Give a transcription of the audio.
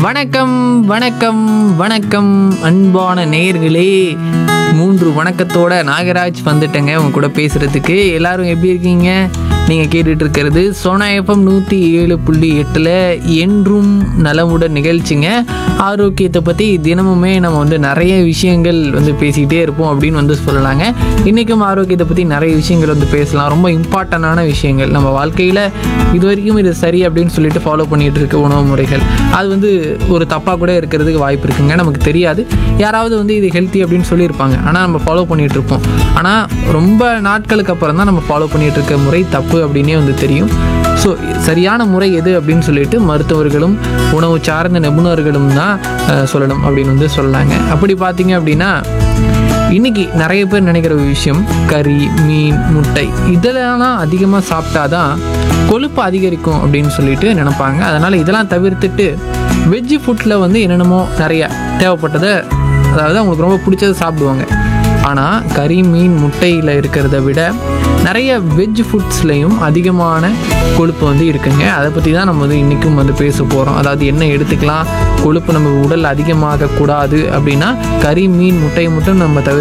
வணக்கம் வணக்கம் வணக்கம் அன்பான நேயர்களே மூன்று வணக்கத்தோட நாகராஜ் வந்துட்டேங்க உங்க கூட பேசுறதுக்கு எல்லாரும் எப்படி இருக்கீங்க நீங்கள் கேட்டுட்டு இருக்கிறது சோனா எஃப்எம் நூற்றி ஏழு புள்ளி எட்டில் என்றும் நலமுடன் நிகழ்ச்சிங்க ஆரோக்கியத்தை பற்றி தினமுமே நம்ம வந்து நிறைய விஷயங்கள் வந்து பேசிக்கிட்டே இருப்போம் அப்படின்னு வந்து சொல்லலாங்க இன்றைக்கும் ஆரோக்கியத்தை பற்றி நிறைய விஷயங்கள் வந்து பேசலாம் ரொம்ப இம்பார்ட்டண்டான விஷயங்கள் நம்ம வாழ்க்கையில் இது வரைக்கும் இது சரி அப்படின்னு சொல்லிட்டு ஃபாலோ பண்ணிட்டு இருக்க உணவு முறைகள் அது வந்து ஒரு தப்பாக கூட இருக்கிறதுக்கு வாய்ப்பு இருக்குங்க நமக்கு தெரியாது யாராவது வந்து இது ஹெல்த்தி அப்படின்னு சொல்லியிருப்பாங்க ஆனால் நம்ம ஃபாலோ பண்ணிட்டு இருப்போம் ஆனால் ரொம்ப நாட்களுக்கு அப்புறம் தான் நம்ம ஃபாலோ பண்ணிட்டு இருக்க முறை தப்பு அப்படின்னே வந்து தெரியும் ஸோ சரியான முறை எது அப்படின்னு சொல்லிட்டு மருத்துவர்களும் உணவு சார்ந்த நிபுணர்களும் தான் அஹ், சொல்லணும் அப்படின்னு வந்து சொல்லலாங்க அப்படி பார்த்தீங்க அப்படின்னா இன்னைக்கு நிறைய பேர் நினைக்கிற ஒரு விஷயம் கறி மீன் முட்டை இதெல்லாம் அதிகமாக சாப்பிட்டாதான் கொழுப்பு அதிகரிக்கும் அப்படின்னு சொல்லிட்டு நினைப்பாங்க அதனால் இதெல்லாம் தவிர்த்துட்டு வெஜ்ஜு ஃபுட்டில் வந்து என்னென்னமோ நிறைய தேவைப்பட்டதை அதாவது அவங்களுக்கு ரொம்ப பிடிச்சதை சாப்பிடுவாங்க ஆனால் கறி மீன் முட்டையில் இருக்கிறத விட நிறைய வெஜ் ஃபுட்ஸ்லேயும் அதிகமான கொழுப்பு வந்து இருக்குங்க அதை பற்றி தான் நம்ம வந்து இன்றைக்கும் வந்து பேச போகிறோம் அதாவது என்ன எடுத்துக்கலாம் கொழுப்பு நம்ம உடல் அதிகமாக கூடாது அப்படின்னா கறி மீன் முட்டை மட்டும் நம்ம தவிர